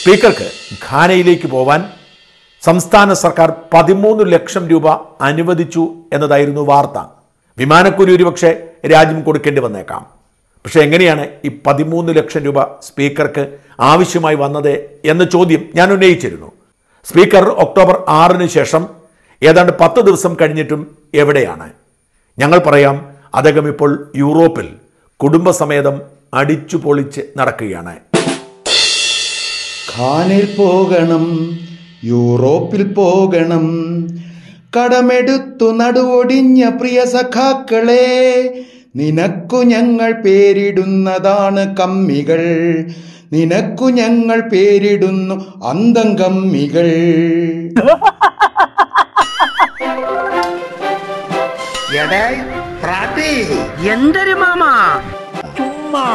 സ്പീക്കർക്ക് ഘാനയിലേക്ക് പോവാൻ സംസ്ഥാന സർക്കാർ പതിമൂന്ന് ലക്ഷം രൂപ അനുവദിച്ചു എന്നതായിരുന്നു വാർത്ത വിമാനക്കൂലി ഒരുപക്ഷെ രാജ്യം കൊടുക്കേണ്ടി വന്നേക്കാം പക്ഷെ എങ്ങനെയാണ് ഈ പതിമൂന്ന് ലക്ഷം രൂപ സ്പീക്കർക്ക് ആവശ്യമായി വന്നത് എന്ന ചോദ്യം ഞാൻ ഉന്നയിച്ചിരുന്നു സ്പീക്കർ ഒക്ടോബർ ആറിന് ശേഷം ഏതാണ്ട് പത്ത് ദിവസം കഴിഞ്ഞിട്ടും എവിടെയാണ് ഞങ്ങൾ പറയാം അദ്ദേഹം ഇപ്പോൾ യൂറോപ്പിൽ കുടുംബസമേതം അടിച്ചു പൊളിച്ച് നടക്കുകയാണ് ഖാനിൽ പോകണം യൂറോപ്പിൽ പോകണം കടമെടുത്തു നടുവൊടിഞ്ഞ പ്രിയ സഖാക്കളെ നിനക്കു ഞങ്ങൾ പേരിടുന്നതാണ് കമ്മികൾ നിനക്കു ഞങ്ങൾ പേരിടുന്നു അന്തം കമ്മികൾ എടേ പ്രാട്ടി എന്തൊരു മാമ ചുമ്മാ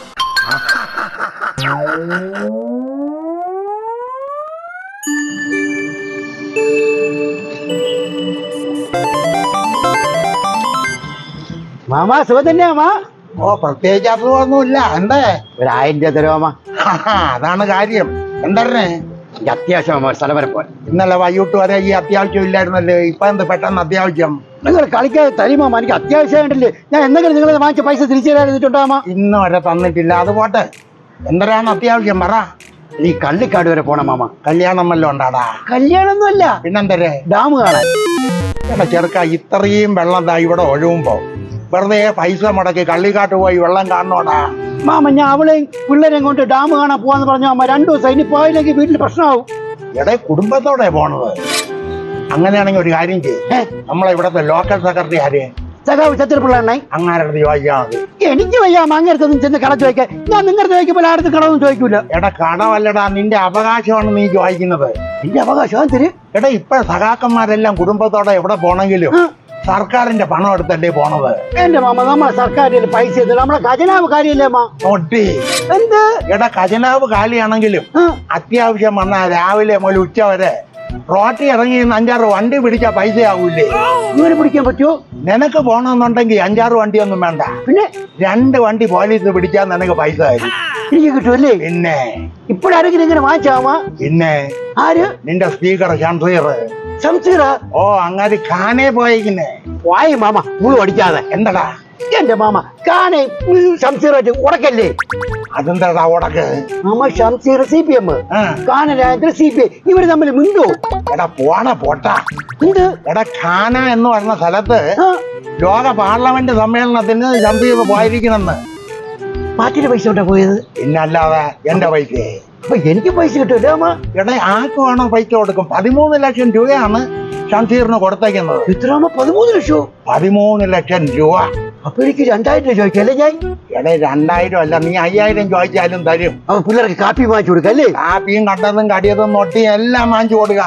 മാമ സുഖം തന്നെയാ മാ ഓ പ്രത്യേകിച്ച് അസുഖമൊന്നുമില്ല എന്തേ ഒരായിരം രൂപ തരുമോ മാമ ഹാ, അതാണ് കാര്യം എന്തരനെ എനിക്ക് അത്യാവശ്യം മാമ ഒരു സ്ഥലം വരെ പോവാൻ ഇന്നലെ വൈകിട്ട് വരെ ഈ അത്യാവശ്യം ഇല്ലായിരുന്നല്ലേ ഇപ്പൊ എന്ത് പെട്ടെന്ന് അത്യാവശ്യം നിങ്ങൾ കളിക്കാതെ തരുമോ മാമ എനിക്ക് അത്യാവശ്യമായിട്ടില്ലേ ഞാൻ എന്തെങ്കിലും നിങ്ങൾ വാങ്ങിച്ച പൈസ തിരിച്ചു തരാതിട്ടുണ്ടോ മാമ ഇന്ന് വരെ തന്നിട്ടില്ല അത് പോട്ടെ എന്തരാണ് അത്യാവശ്യം പറ ഈ കള്ളിക്കാട് വരെ പോണം മാമ കല്യാണം വല്ലതും ഉണ്ടാടാ കല്യാണമൊന്നുമല്ല പിന്നെന്തരേ ഡാം കാണാൻ എടാ ചെറുക്ക ഇത്രയും വെള്ളം ദാ ഇവിടെ ഒഴുകുമ്പോ വെറുതെ പൈസ മുടക്കി കള്ളിക്കാട്ട് പോയി വെള്ളം കാണണോടാ മാമ ഞാൻ അവളെയും പിള്ളേരെയും കൊണ്ട് ഡാം കാണാൻ പോവാന്ന് പറഞ്ഞു അമ്മ രണ്ടു ദിവസം ഇനി പോയില്ലെങ്കിൽ വീട്ടിൽ പ്രശ്നമാവും എടേ കുടുംബത്തോടെ പോണത് അങ്ങനെയാണെങ്കിൽ ഒരു കാര്യം ചെയ്യും നമ്മളെ ഇവിടത്തെ ലോക്കൽ സെക്രട്ടറി ആര് സഖാവ് ചത്തിരി പിള്ളേണ്ണ അങ്ങാരുടെ അടുത്ത് ചോദിച്ചാൽ മതി എനിക്ക് വയ്യ അങ്ങനത്തൊന്നും ചെന്ന് കട ചോദിക്കാൻ ഞാൻ നിങ്ങളുടെ ചോദിക്കുമ്പോൾ അടുത്ത് കടമൊന്നും ചോദിക്കൂല എടാ കടവല്ലടാ നിന്റെ അവകാശമാണ് നീ ചോദിക്കുന്നത് എന്റെ അവകാശം തരു എടാ ഇപ്പൊ സഖാക്കന്മാരെല്ലാം കുടുംബത്തോടെ എവിടെ പോണെങ്കിലും സർക്കാരിന്റെ പണം എടുത്തല്ലേ പോണത് എന്റെ മാമ നമ്മളെ സർക്കാരിൽ പൈസ ഇല്ല നമ്മളെ ഖജനാവ് കാര്യമില്ലേ മാ നോട്ടി എന്ത് എടാ ഖജനാവ് കാലിയാണെങ്കിലും ആ, അത്യാവശ്യം വന്നാൽ രാവിലെ മുതൽ ഉച്ച വരെ റോട്ടി ഇറങ്ങി നിന്ന് അഞ്ചാറ് വണ്ടി പിടിച്ചാ പൈസയാവൂലേ ഇവര് പിടിക്കാൻ പറ്റുമോ നിനക്ക് പോണമെന്നുണ്ടെങ്കിൽ അഞ്ചാറ് വണ്ടിയൊന്നും വേണ്ട പിന്നെ രണ്ട് വണ്ടി പോലീസ് പിടിച്ചാൽ നിനക്ക് പൈസ തരും എനിക്ക് കിട്ടുമല്ലേ പിന്നെ ഇപ്പോഴാരെങ്കിലും ഇങ്ങനെ വാങ്ങിച്ചാമാ പിന്നെ ആര് നിന്റെ സ്പീക്കർ ഷംസീർ ശംസീറ ഓ അങ്ങനെ കാനേ പോയിക്കുന്നേ വായി മാമ മുളു അടിക്കാതെ എന്തടാ എന്റെ മാമ കാനെ ശംസീറായിട്ട് ഉടക്കല്ലേ അതെന്താടാ ഉടക്ക് മാമ ശംസീർ സി പി എം ആ. കാനരാജ് സി പി ഐ ഇവര് തമ്മിൽ മിണ്ടോ എടാ പോണ പോട്ട എന്ത് എടാ ഖാന എന്ന് പറഞ്ഞ സ്ഥലത്ത് ആ, ലോക പാർലമെന്റ് സമ്മേളനത്തിന് ഷംസീർ പോയിരിക്കണമെന്ന് പാർട്ടിയുടെ പൈസ കൊണ്ടാ പോയത് പിന്നല്ലാതെ എന്റെ പൈസ അപ്പൊ എനിക്ക് പൈസ കിട്ടുമല്ലേ മാമ എടാ ആർക്ക് വേണം പൈസ കൊടുക്കും പതിമൂന്ന് ലക്ഷം രൂപയാണ് ഷംസീറിന് കൊടുത്തേക്കുന്നത് ഇത്രാമ പതിമൂന്ന് ലക്ഷോ പതിമൂന്ന് ലക്ഷം രൂപ അപ്പൊ എനിക്ക് രണ്ടായിരം രൂപ ചോദിക്കല്ലേ ഞാൻ എടേ രണ്ടായിരം അല്ല നീ അയ്യായിരം ചോദിച്ചാലും തരും അപ്പൊ പിള്ളേർക്ക് കാപ്പി വാങ്ങിച്ചു കൊടുക്കല്ലേ കാപ്പിയും കണ്ടതും കടിയതും നൊട്ടിയും എല്ലാം വാങ്ങിച്ചു കൊടുക്ക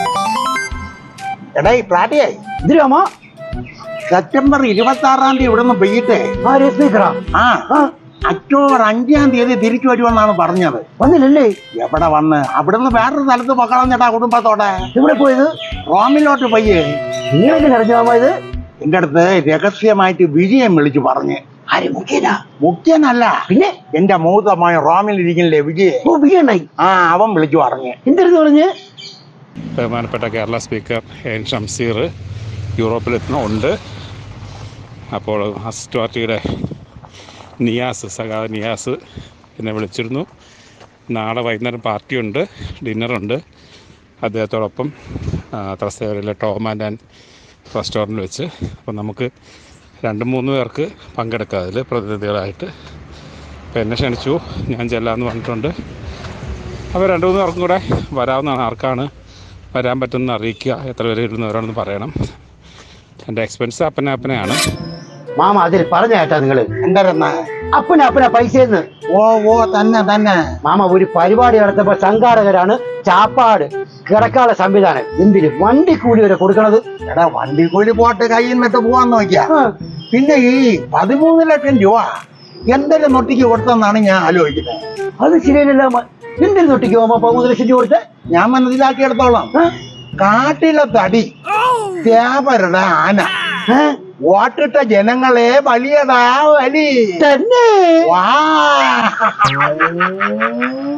എടേ പ്രാട്ടിയായി ഇതിരാമ സെപ്റ്റംബർ ഇരുപത്തി ആറാം തീയതി ഇവിടുന്ന് പെയ്യിട്ടേ ആര് സ്പീക്കറാ ആ ആ ഒക്ടോബർ അഞ്ചാം തീയതി തിരിച്ചു വരുമെന്നാണ് പറഞ്ഞത് വന്നില്ലല്ലേ എവിടെ വന്ന് അവിടുന്ന് വേറൊരു സ്ഥലത്ത് പൊക്കളഞ്ഞട്ടാ കുടുംബത്തോടെ ഇവിടെ പോയത് റോമിലോട്ട് പയ്യേ നിങ്ങളെങ്ങനെ അറിഞ്ഞു മാമ ഇത് എന്റെ അടുത്ത് രഹസ്യമായിട്ട് വിജയം വിളിച്ചു പറഞ്ഞ് ആര് മുഖ്യനാ മുഖ്യനല്ല പിന്നെ എന്റെ മൂത്തമായ റോമിൽ ഇരിക്കുന്നില്ലേ വിജയ് ഓ വിജയണ്ണായി ആ അവൻ വിളിച്ചു പറഞ്ഞ് എന്തെന്ന് പറഞ്ഞ് ബഹുമാനപ്പെട്ട കേരള സ്പീക്കർ എൻ ഷംസീർ യൂറോപ്പിലെത്തുന്ന ഉണ്ട് അപ്പോൾ അസിസ്റ്റ് പാർട്ടിയുടെ നിയാസ് സഖാ നിയാസ് എന്നെ വിളിച്ചിരുന്നു നാളെ വൈകുന്നേരം പാർട്ടിയുണ്ട് ഡിന്നറുണ്ട് അദ്ദേഹത്തോടൊപ്പം ആ, ത്രസ്തേവരിലെ ടോം ആൻഡ് ആൻഡ് റെസ്റ്റോറൻറ്റ് വെച്ച് അപ്പോൾ നമുക്ക് രണ്ട് മൂന്ന് പേർക്ക് പങ്കെടുക്കാം അതിൽ പ്രതിനിധികളായിട്ട് അപ്പോൾ എന്നെ ക്ഷണിച്ചു ഞാൻ ചെല്ലാമെന്ന് പറഞ്ഞിട്ടുണ്ട് അപ്പോൾ രണ്ട് മൂന്ന് പേർക്കും കൂടെ വരാവുന്നതാണ് ആർക്കാണ് വരാൻ പറ്റുമെന്ന് അറിയിക്കുക എത്ര പേര് ഇരുന്നവരാണെന്ന് പറയണം എൻ്റെ എക്സ്പെൻസ് അപ്പനെ അപ്പനെയാണ് മാമ അതിൽ പറഞ്ഞ കേട്ടാ നിങ്ങള് എന്തായിരുന്ന അപ്പന അപ്പന പൈസയെന്ന് ഓ ഓ തന്നെ തന്നെ മാമ ഒരു പരിപാടി നടത്തപ്പോ സംഘാടകരാണ് ചാപ്പാട് കിടക്കാനുള്ള സംവിധാനം എന്തിന് വണ്ടി കൂലി വരെ കൊടുക്കണത് എടാ വണ്ടി കൂലി പോട്ട് കയ്യിൽ നിന്നിട്ട് പോവാൻ നോക്കിയ ആ, പിന്നെ ഈ പതിമൂന്ന് ലക്ഷം രൂപ എന്തെങ്കിലും നൊട്ടിക്ക് കൊടുത്തെന്നാണ് ഞാൻ ആലോചിക്കുന്നത് അത് ശരിയല്ലല്ലോ മാ. എന്തിന് തൊട്ടിക്കോ മാമ പതിമൂന്ന് ലക്ഷം രൂപ കൊടുത്ത് ഞാൻ മനസ്സിലാക്കിയെടുത്തോളാം കാട്ടിലെ തടി ത്യാപരുടെ ആന വോട്ടിട്ട ജനങ്ങളെ വലിയടാ വലി തന്നെ വാ